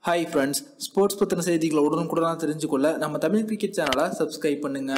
hi friends sports பற்றின செய்திகளை உடனுக்குடனாக தெரிஞ்சுக்கொள்ள நம்ம தமிழ் கிரிக்கெட் சேனலை சப்ஸ்கிரைப் பண்ணுங்க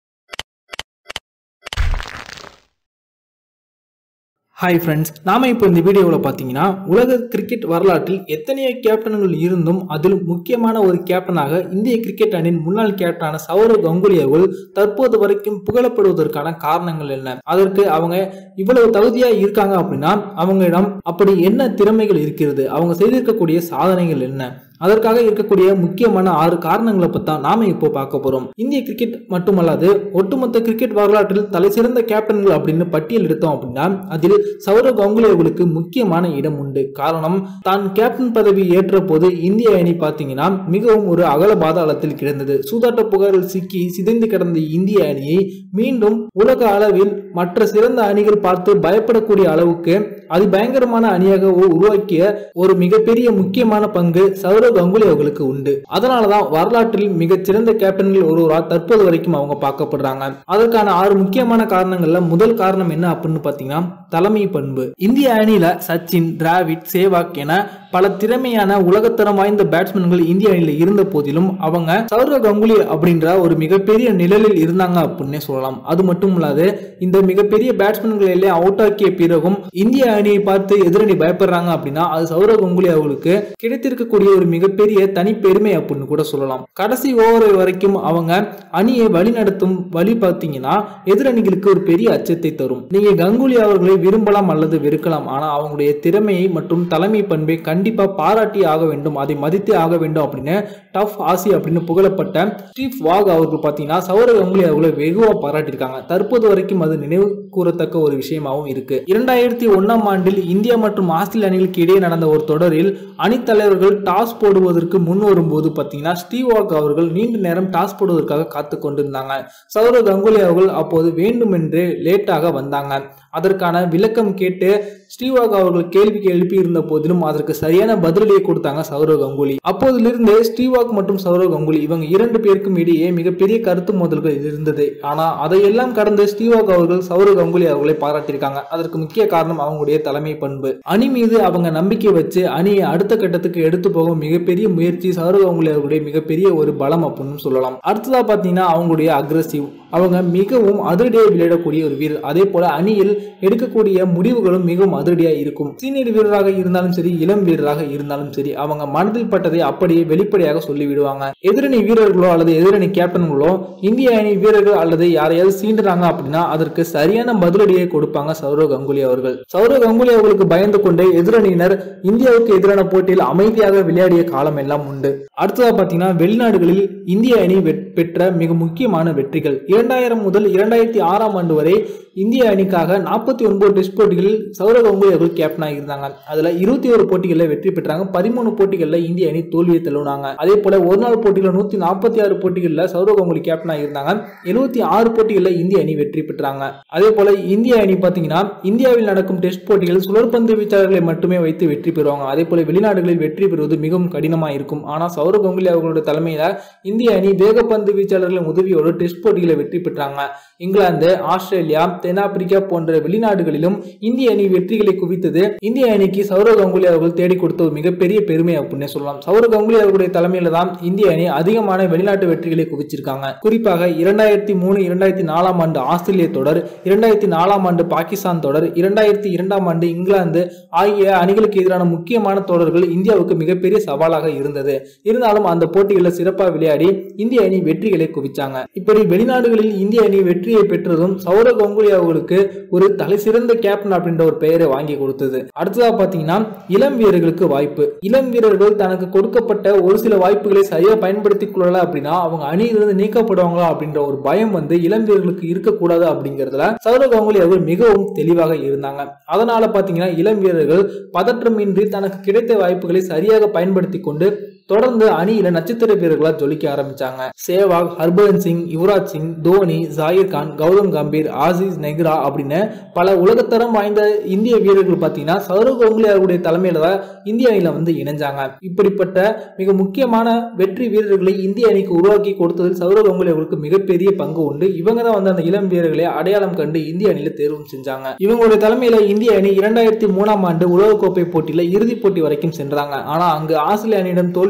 ஹாய் ஃப்ரெண்ட்ஸ் நாம இப்போ இந்த வீடியோவில் பார்த்தீங்கன்னா உலக கிரிக்கெட் வரலாற்றில் எத்தனையோ கேப்டன்கள் இருந்தும் அதில் முக்கியமான ஒரு கேப்டனாக இந்திய கிரிக்கெட் அணியின் முன்னாள் கேப்டனான சௌரவ் கங்குலி அவர்கள் தற்போது வரைக்கும் புகழப்படுவதற்கான காரணங்கள் என்ன அதற்கு அவங்க இவ்வளவு தகுதியா இருக்காங்க அப்படின்னா அவங்களிடம் அப்படி என்ன திறமைகள் இருக்கிறது அவங்க செய்திருக்கக்கூடிய சாதனைகள் என்ன அதற்காக இருக்கக்கூடிய முக்கியமான ஆறு காரணங்களை பத்தி தான் நாம இப்போ பார்க்க போறோம் இந்திய கிரிக்கெட் மட்டுமல்லாது ஒட்டுமொத்த கிரிக்கெட் வரலாற்றில் தலை சிறந்த கேப்டன்கள் அப்படின்னு பட்டியல் எடுத்தோம் அப்படின்னா அதில் சௌரவ் கங்குலி அவர்களுக்கு முக்கியமான இடம் உண்டு காரணம் தான் கேப்டன் பதவி ஏற்ற போது இந்திய அணி பார்த்தீங்கன்னா மிகவும் ஒரு அகல பாதாளத்தில் கிடந்தது சூதாட்ட புகாரில் சிக்கி சிதைந்து கிடந்த இந்திய அணியை மீண்டும் உலக அளவில் மற்ற சிறந்த அணிகள் பார்த்து பயப்படக்கூடிய அளவுக்கு அது பயங்கரமான அணியாக உருவாக்கிய ஒரு மிகப்பெரிய முக்கியமான பங்கு சௌரவ் கங்குலி அவர்களுக்கு உண்டு அதனாலதான் வரலாற்றில் மிகச்சிறந்த கேப்டன்கள் ஒருவராக தற்போது வரைக்கும் அவங்க பார்க்கப்படுறாங்க அதற்கான ஆறு முக்கியமான காரணங்கள்ல முதல் காரணம் என்ன அப்படின்னு பாத்தீங்கன்னா தலைமை பண்பு இந்திய அணியில சச்சின் டிராவிட் சேவாக் என பல திறமையான உலகத்தரம் வாய்ந்த பேட்ஸ்மேன்கள் இந்திய அணியில இருந்த போதிலும் அவங்க சௌரவ் கங்குலி அப்படின்ற ஒரு மிகப்பெரிய நிழலில் இருந்தாங்க அப்படின்னே சொல்லலாம் அது மட்டும் இல்லாது இந்த மிகப்பெரிய பேட்ஸ்மேன்கள் எல்லாம் அவுட் ஆக்கிய பிறகும் இந்திய அணியை பார்த்து எதிரணி பயப்படுறாங்க அப்படின்னா அது சௌரவ் கங்குலி அவர்களுக்கு கிடைத்திருக்கக்கூடிய ஒரு மிகப்பெரிய தனிப்பெருமை அப்படின்னு கூட சொல்லலாம் கடைசி ஓவர் வரைக்கும் அவங்க அணியை வழிநடத்தும் வழி பார்த்தீங்கன்னா எதிரணிகளுக்கு ஒரு பெரிய அச்சத்தை தரும் நீங்க கங்குலி அவர்களை விரும்பலாம் அல்லது வெறுக்கலாம் ஆனா அவங்களுடைய திறமையை மற்றும் தலைமை பண்பை கண்டிப்பா பாராட்டி ஆக வேண்டும் அதை மதித்தே ஆக வேண்டும் அப்படின்னு டஃப் ஆசி அப்படின்னு புகழப்பட்ட ஸ்டீவ் வாக் அவர்கள் பார்த்தீங்கன்னா சௌரவ் கங்குலி அவர்களை வெகுவா பாராட்டியிருக்காங்க தற்போது வரைக்கும் அது நினைவு கூறத்தக்க ஒரு விஷயமாகவும் இருக்கு இரண்டாயிரத்தி ஒன்னாம் ஆண்டில் இந்தியா மற்றும் ஆஸ்திரேலிய அணிகளுக்கு இடையே நடந்த ஒரு தொடரில் அணித்தலைவர்கள் டாஸ் போடுவதற்கு முன் வரும்போது பார்த்தீங்கன்னா ஸ்டீவ் வாக் அவர்கள் நீண்ட நேரம் டாஸ் போடுவதற்காக காத்து கொண்டிருந்தாங்க சௌரவ் கங்குலி அவர்கள் அப்போது வேண்டுமென்று லேட்டாக வந்தாங்க அதற்கான விளக்கம் கேட்டு ஸ்ரீவாக் அவர்கள் கேள்விக்கு எழுப்பி இருந்த போதிலும் அதற்கு சரியான பதிலடியை கொடுத்தாங்க சௌரவ் கங்குலி அப்போதிலிருந்து ஸ்ரீவாக் மற்றும் சௌரவ் கங்குலி இவங்க இரண்டு பேருக்கும் இடையே மிகப்பெரிய கருத்து மோதல்கள் இருந்தது ஆனா அதையெல்லாம் கடந்து ஸ்ரீவாக் அவர்கள் சௌரவ் கங்குலி அவர்களை பாராட்டியிருக்காங்க அதற்கு முக்கிய காரணம் அவங்களுடைய தலைமை பண்பு அணி மீது அவங்க நம்பிக்கை வச்சு அணியை அடுத்த கட்டத்துக்கு எடுத்து போகும் மிகப்பெரிய முயற்சி சௌரவ் கங்குலி அவர்களுடைய மிகப்பெரிய ஒரு பலம் அப்படின்னு சொல்லலாம் அடுத்ததா பாத்தீங்கன்னா அவங்களுடைய அக்ரஸிவ் அவங்க மிகவும் அதிரடியாக விளையாடக்கூடிய ஒரு வீரர் அதே போல அணியில் எடுக்கக்கூடிய முடிவுகளும் மிகவும் அதிரடியாக இருக்கும் சீனியர் வீரராக இருந்தாலும் சரி இளம் வீரராக இருந்தாலும் சரி அவங்க மனதில் பட்டதை அப்படியே வெளிப்படையாக சொல்லிவிடுவாங்க எதிரணி வீரர்களோ அல்லது எதிரணி கேப்டன்களோ இந்திய அணி வீரர்கள் அல்லது யாரையாவது சீண்டுறாங்க அப்படின்னா அதற்கு சரியான பதிலடியை கொடுப்பாங்க சௌரவ் கங்குலி அவர்கள் சௌரவ் கங்குலி அவர்களுக்கு பயந்து கொண்டு எதிரணியினர் இந்தியாவுக்கு எதிரான போட்டியில் அமைதியாக விளையாடிய காலம் எல்லாம் உண்டு அடுத்ததா பாத்தீங்கன்னா வெளிநாடுகளில் இந்திய அணி பெற்ற மிக முக்கியமான வெற்றிகள் இரண்டாயிரம் முதல் இரண்டாயிரத்தி ஆறாம் ஆண்டு வரை இந்திய அணிக்காக நாற்பத்தி ஒன்பது டெஸ்ட் போட்டிகளில் சௌரவ் கங்குலி அவர்கள் கேப்டனாக இருந்தாங்க அதுல இருபத்தி ஒரு போட்டிகளில் வெற்றி பெற்றாங்க பதிமூணு போட்டிகளில் இந்திய அணி தோல்வியை தள்ளுனாங்க அதே போல ஒரு நாள் போட்டிகளில் நூத்தி நாற்பத்தி ஆறு போட்டிகளில் சௌரவ் கங்குலி கேப்டனாக இருந்தாங்க எழுபத்தி ஆறு போட்டிகளில் இந்திய அணி வெற்றி பெற்றாங்க அதே போல இந்திய அணி பாத்தீங்கன்னா இந்தியாவில் நடக்கும் டெஸ்ட் போட்டிகளில் சுழற்பந்து வீச்சாளர்களை மட்டுமே வைத்து வெற்றி பெறுவாங்க அதே போல வெளிநாடுகளில் வெற்றி பெறுவது மிகவும் கடினமா இருக்கும் ஆனா சௌரவ் கங்குலி அவர்களுடைய தலைமையில இந்திய அணி வேகப்பந்து வீச்சாளர்களின் உதவியோடு டெஸ்ட் போட்டிகளை வெற்றி பெற்றாங்க இங்கிலாந்து ஆஸ்திரேலியா தென்னாப்பிரிக்கா போன்ற வெளிநாடுகளிலும் இந்திய அணி வெற்றிகளை குவித்தது இந்திய அணிக்கு சௌரவ் கங்குலி அவர்கள் தேடி கொடுத்த ஒரு மிகப்பெரிய பெருமை அப்படின்னு சொல்லலாம் சௌரவ் கங்குலி அவர்களுடைய தலைமையில தான் இந்திய அணி அதிகமான வெளிநாட்டு வெற்றிகளை குவிச்சிருக்காங்க குறிப்பாக இரண்டாயிரத்தி மூணு இரண்டாயிரத்தி நாலாம் ஆண்டு ஆஸ்திரேலிய தொடர் இரண்டாயிரத்தி நாலாம் ஆண்டு பாகிஸ்தான் தொடர் இரண்டாயிரத்தி இரண்டாம் ஆண்டு இங்கிலாந்து ஆகிய அணிகளுக்கு எதிரான முக்கியமான தொடர்கள் இந்தியாவுக்கு மிகப்பெரிய சவாலாக இருந்தது இருந்தாலும் அந்த போட்டிகளில் சிறப்பாக விளையாடி இந்திய அணி வெற்றிகளை குவிச்சாங்க இப்படி வெளிநாடுகளில் இந்திய அணி வெற்றியை பெற்றதும் சௌரவ் கங்குலி அவர்களுக்கு ஒரு தலை சிறந்த கேப்டன் அப்படின்ற ஒரு பெயரை வாங்கி கொடுத்தது அடுத்ததா பாத்தீங்கன்னா இளம் வீரர்களுக்கு வாய்ப்பு இளம் வீரர்கள் தனக்கு கொடுக்கப்பட்ட ஒரு சில வாய்ப்புகளை சரியா பயன்படுத்திக் கொள்ளல அப்படின்னா அவங்க அணியிலிருந்து நீக்கப்படுவாங்களா அப்படின்ற ஒரு பயம் வந்து இளம் வீரர்களுக்கு இருக்கக்கூடாது அப்படிங்கறதுல சௌரவ் கங்குலி அவர்கள் மிகவும் தெளிவாக இருந்தாங்க அதனால பாத்தீங்கன்னா இளம் வீரர்கள் பதற்றமின்றி தனக்கு கிடைத்த வாய்ப்புகளை சரியாக பயன்படுத்தி கொண்டு தொடர்ந்து அணியில நட்சத்திர வீரர்களா ஜொலிக்க ஆரம்பிச்சாங்க சேவாக் ஹர்பஜன் சிங் யுவராஜ் சிங் தோனி ஜாகிர் கான் கௌதம் கம்பீர் ஆசிஸ் நெக்ரா அப்படின்னு பல உலகத்தரம் வாய்ந்த இந்திய வீரர்கள் பார்த்தீங்கன்னா சௌரவ் கங்குலி அவருடைய தலைமையில தான் இந்திய அணியில வந்து இணைஞ்சாங்க இப்படிப்பட்ட மிக முக்கியமான வெற்றி வீரர்களை இந்திய அணிக்கு உருவாக்கி கொடுத்ததில் சௌரவ் கங்குலி அவர்களுக்கு மிகப்பெரிய பங்கு உண்டு இவங்க தான் வந்து அந்த இளம் வீரர்களை அடையாளம் கண்டு இந்திய அணியில தேர்வும் செஞ்சாங்க இவங்களுடைய தலைமையில இந்திய அணி இரண்டாயிரத்தி மூணாம் ஆண்டு உலகக்கோப்பை போட்டியில இறுதிப் போட்டி வரைக்கும் சென்றாங்க ஆனா அங்கு ஆஸ்திரேலிய அணியிடம் தோல்வி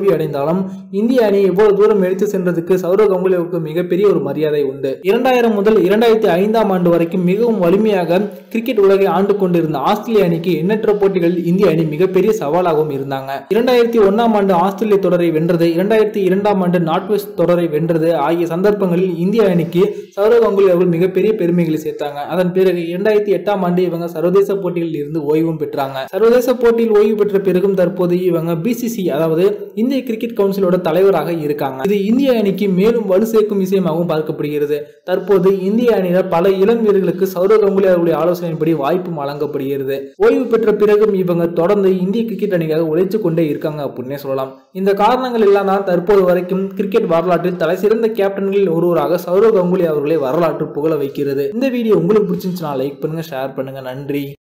தோல்வி அடைந்தாலும் இந்திய அணி எவ்வளவு தூரம் எடுத்து சென்றதுக்கு சௌரவ் கங்குலியாவுக்கு மிகப்பெரிய ஒரு மரியாதை உண்டு இரண்டாயிரம் முதல் இரண்டாயிரத்தி ஐந்தாம் ஆண்டு வரைக்கும் மிகவும் வலிமையாக கிரிக்கெட் உலகை ஆண்டு கொண்டிருந்த ஆஸ்திரேலிய அணிக்கு எண்ணற்ற போட்டிகளில் இந்திய அணி மிகப்பெரிய சவாலாகவும் இருந்தாங்க இரண்டாயிரத்தி ஒன்னாம் ஆண்டு ஆஸ்திரேலிய தொடரை வென்றது இரண்டாயிரத்தி இரண்டாம் ஆண்டு நார்த் வெஸ்ட் தொடரை வென்றது ஆகிய சந்தர்ப்பங்களில் இந்திய அணிக்கு சௌரவ் கங்குலி அவர்கள் மிகப்பெரிய பெருமைகளை சேர்த்தாங்க அதன் பிறகு இரண்டாயிரத்தி எட்டாம் ஆண்டு இவங்க சர்வதேச போட்டிகளில் இருந்து ஓய்வும் பெற்றாங்க சர்வதேச போட்டியில் ஓய்வு பெற்ற பிறகும் தற்போது இவங்க பிசிசி அதாவது இந்திய கிரிக்கெட் கவுன்சிலோட தலைவராக இருக்காங்க இது இந்திய அணிக்கு மேலும் வலு சேர்க்கும் விஷயமாகவும் பார்க்கப்படுகிறது தற்போது இந்திய அணியில பல இளம் வீரர்களுக்கு சௌரவ் கங்குலி அவர்களுடைய ஆலோசனைப்படி வாய்ப்பும் வழங்கப்படுகிறது ஓய்வு பெற்ற பிறகும் இவங்க தொடர்ந்து இந்திய கிரிக்கெட் அணிக்காக உழைத்து கொண்டே இருக்காங்க அப்படின்னே சொல்லலாம் இந்த காரணங்கள் எல்லாம் தான் தற்போது வரைக்கும் கிரிக்கெட் வரலாற்றில் தலை சிறந்த கேப்டன்களில் ஒருவராக சௌரவ் கங்குலி அவர்களை வரலாற்று புகழ வைக்கிறது இந்த வீடியோ உங்களுக்கு பிடிச்சிருந்துச்சுன்னா லைக் பண்ணுங்க ஷேர் பண்ணுங்க நன்றி